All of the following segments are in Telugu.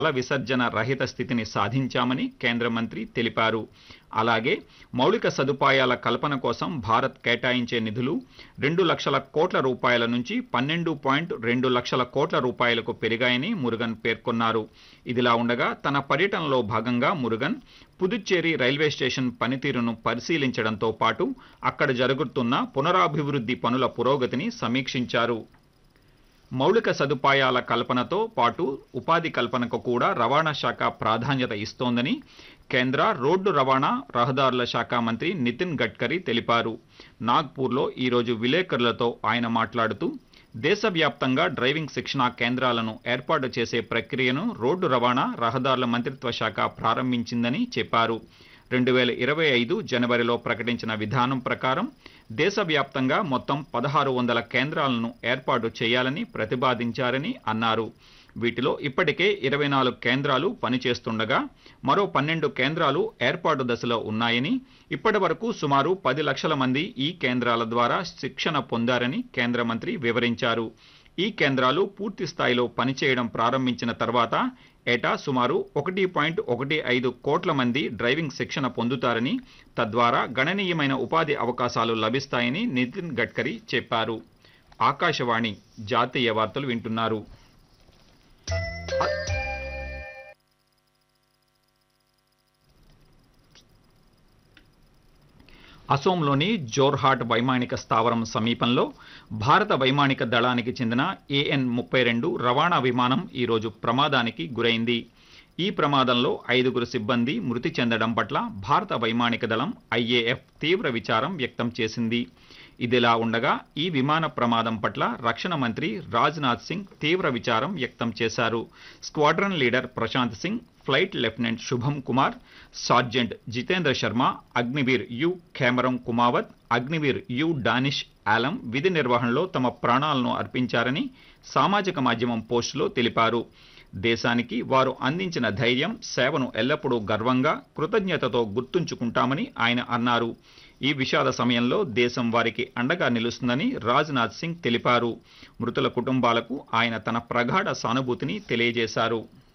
మల విసర్జన రహిత స్థితిని సాధించామని కేంద్ర మంత్రి తెలిపారు అలాగే మౌలిక సదుపాయాల కల్పన కోసం భారత్ కేటాయించే నిధులు రెండు లక్షల కోట్ల రూపాయల నుంచి పన్నెండు పాయింట్ రెండు లక్షల కోట్ల రూపాయలకు పెరిగాయని మురుగన్ పేర్కొన్నారు ఇదిలా ఉండగా తన పర్యటనలో భాగంగా మురుగన్ పుదుచ్చేరి రైల్వే స్టేషన్ పనితీరును పరిశీలించడంతో పాటు అక్కడ జరుగుతున్న పునరాభివృద్ధి పనుల పురోగతిని సమీక్షించారు మౌలిక సదుపాయాల కల్పనతో పాటు ఉపాధి కల్పనకు కూడా రవాణా శాఖ ప్రాధాన్యత ఇస్తోందని కేంద్ర రోడ్డు రవాణా రహదారుల శాఖ మంత్రి నితిన్ గడ్కరీ తెలిపారు నాగ్పూర్లో ఈరోజు విలేకరులతో ఆయన మాట్లాడుతూ దేశవ్యాప్తంగా డ్రైవింగ్ శిక్షణా కేంద్రాలను ఏర్పాటు చేసే ప్రక్రియను రోడ్డు రవాణా రహదారుల మంత్రిత్వ శాఖ ప్రారంభించిందని చెప్పారు రెండు వేల ఇరవై ఐదు జనవరిలో ప్రకటించిన విధానం ప్రకారం దేశవ్యాప్తంగా మొత్తం పదహారు వందల కేంద్రాలను ఏర్పాటు చేయాలని ప్రతిపాదించారని అన్నారు వీటిలో ఇప్పటికే ఇరవై నాలుగు కేంద్రాలు పనిచేస్తుండగా మరో పన్నెండు కేంద్రాలు ఏర్పాటు దశలో ఉన్నాయని ఇప్పటి వరకు సుమారు పది లక్షల మంది ఈ కేంద్రాల ద్వారా శిక్షణ పొందారని కేంద్ర మంత్రి వివరించారు ఈ కేంద్రాలు పూర్తి స్థాయిలో పనిచేయడం ప్రారంభించిన తర్వాత ఏటా సుమారు ఒకటి పాయింట్ ఒకటి ఐదు కోట్ల మంది డ్రైవింగ్ శిక్షణ పొందుతారని తద్వారా గణనీయమైన ఉపాధి అవకాశాలు లభిస్తాయని నితిన్ గడ్కరీ చెప్పారు ఆకాశవాణి జాతీయ వార్తలు వింటున్నారు అసోంలోని జోర్హాట్ వైమానిక స్థావరం సమీపంలో భారత వైమానిక దళానికి చెందిన ఏఎన్ ముప్పై రెండు రవాణా విమానం ఈరోజు ప్రమాదానికి గురైంది ఈ ప్రమాదంలో ఐదుగురు సిబ్బంది మృతి చెందడం పట్ల భారత వైమానిక దళం ఐఏఎఫ్ తీవ్ర విచారం వ్యక్తం చేసింది ఇదిలా ఉండగా ఈ విమాన ప్రమాదం పట్ల రక్షణ మంత్రి రాజ్నాథ్ సింగ్ తీవ్ర విచారం వ్యక్తం చేశారు squadron leader Prashant Singh flight lieutenant Shubham Kumar sergeant Jitendra Sharma Agniveer U Khemaram Kumawat Agniveer U Danish Alam విధి నిర్వహణలో తమ ప్రాణాలను అర్పించారని సామాజిక మాధ్యమం పోస్టులో తెలిపారు దేశానికి వారు అందించిన ధైర్యం సేవను ఎల్లప్పుడూ గర్వంగా కృతజ్ఞతతో గుర్తుంచుకుంటామని ఆయన అన్నారు ఈ విషాద సమయంలో దేశం వారికి అండగా నిలుస్తుందని రాజ్నాథ్ సింగ్ తెలిపారు మృతుల కుటుంబాలకు ఆయన తన ప్రగాఢ సానుభూతిని తెలియజేశారు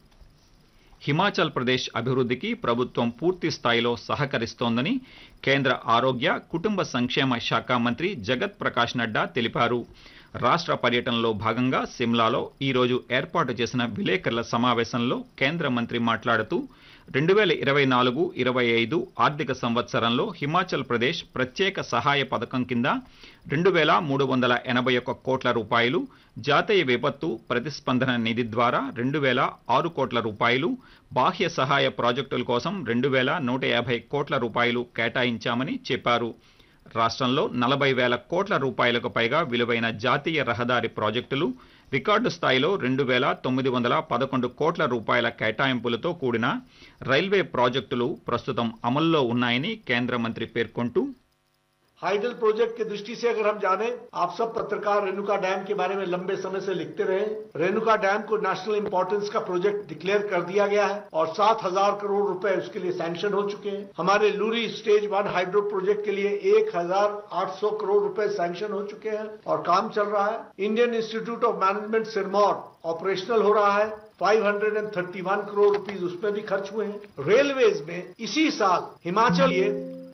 హిమాచల్ ప్రదేశ్ అభివృద్ధికి ప్రభుత్వం పూర్తి స్థాయిలో సహకరిస్తోందని కేంద్ర ఆరోగ్య కుటుంబ సంక్షేమ శాఖ మంత్రి జగత్ ప్రకాష్ నడ్డా తెలిపారు రాష్ట్ర పర్యటనలో భాగంగా సిమ్లాలో ఈరోజు ఏర్పాటు చేసిన విలేకరుల సమావేశంలో కేంద్ర మంత్రి మాట్లాడుతూ రెండు వేల ఇరవై నాలుగు ఇరవై ఐదు ఆర్థిక సంవత్సరంలో హిమాచల్ ప్రదేశ్ ప్రత్యేక సహాయ పథకం కింద రెండు వేల మూడు వందల ఎనభై ఒక్క కోట్ల రూపాయలు జాతీయ విపత్తు ప్రతిస్పందన నిధి ద్వారా రెండు వేల ఆరు కోట్ల రూపాయలు బాహ్య సహాయ ప్రాజెక్టుల కోసం రెండు వేల నూట యాభై కోట్ల రూపాయలు కేటాయించామని చెప్పారు రాష్ట్రంలో నలభై వేల కోట్ల రూపాయలకు పైగా విలువైన జాతీయ రహదారి ప్రాజెక్టులు రికార్డు స్థాయిలో రెండు వేల తొమ్మిది వందల పదకొండు కోట్ల రూపాయల కేటాయింపులతో కూడిన రైల్వే ప్రాజెక్టులు ప్రస్తుతం అమల్లో ఉన్నాయని కేంద్ర మంత్రి పేర్కొంటూ हाइडल प्रोजेक्ट की दृष्टि से अगर हम जाने आप सब पत्रकार रेणुका डैम के बारे में लंबे समय से लिखते रहे रेणुका डैम को नेशनल इंपॉर्टेंस का प्रोजेक्ट डिक्लेयर कर दिया गया है और सात हजार करोड़ रुपए उसके लिए सैंक्शन हो चुके हैं हमारे Luhri stage one hydro project के लिए एक हजार आठ सौ करोड़ रुपए सैंक्शन हो चुके हैं और काम चल रहा है Indian institute of management Sirmaur operational हो रहा है 531 करोड़ रुपीस उसमें भी खर्च हुए हैं रेलवेज में इसी साल हिमाचल ये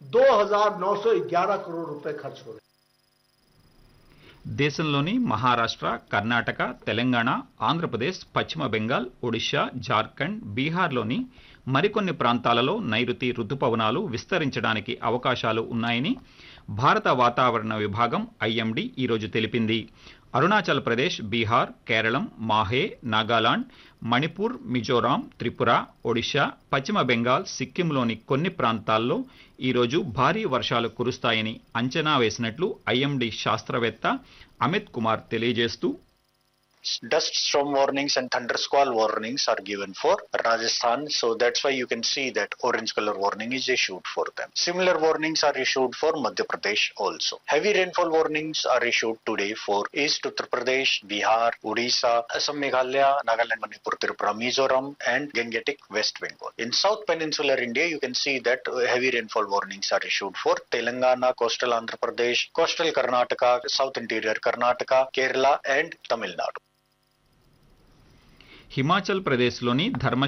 2,911 करोड़ रुपए खर्च हो रहे हैं దేశంలోని మహారాష్ట్ర కర్ణాటక తెలంగాణ ఆంధ్రప్రదేశ్ పశ్చిమ బెంగాల్ ఒడిశా జార్ఖండ్ బీహార్లోని మరికొన్ని ప్రాంతాలలో నైరుతి రుతుపవనాలు విస్తరించడానికి అవకాశాలు ఉన్నాయని భారత వాతావరణ విభాగం ఐఎండీ ఈరోజు తెలిపింది అరుణాచల్ ప్రదేశ్ బీహార్ కేరళం మాహే నాగాలాండ్ మణిపూర్ మిజోరాం త్రిపుర ఒడిశా పశ్చిమ బెంగాల్ సిక్కింలోని కొన్ని ప్రాంతాల్లో ఈరోజు భారీ వర్షాలు కురుస్తాయని అంచనా వేసినట్లు ఐఎండీ శాస్త్రవేత్త అమిత్ కుమార్ తెలియజేస్తూ dust storm warnings and thunder squall warnings are given for Rajasthan. So that's why you can see that orange color warning is issued for them. Similar warnings are issued for Madhya Pradesh also. Heavy rainfall warnings are issued today for East Uttar Pradesh, Bihar, Odisha, Assam, Meghalaya, Nagaland, Manipur, Tripura, Mizoram, and Gangetic West Bengal. In South Peninsular India, you can see that uh, heavy rainfall warnings are issued for Telangana, coastal Andhra Pradesh, coastal Karnataka, South Interior Karnataka, Kerala, and Tamil Nadu. Himachal ప్రదేశ్లోని ధర్మ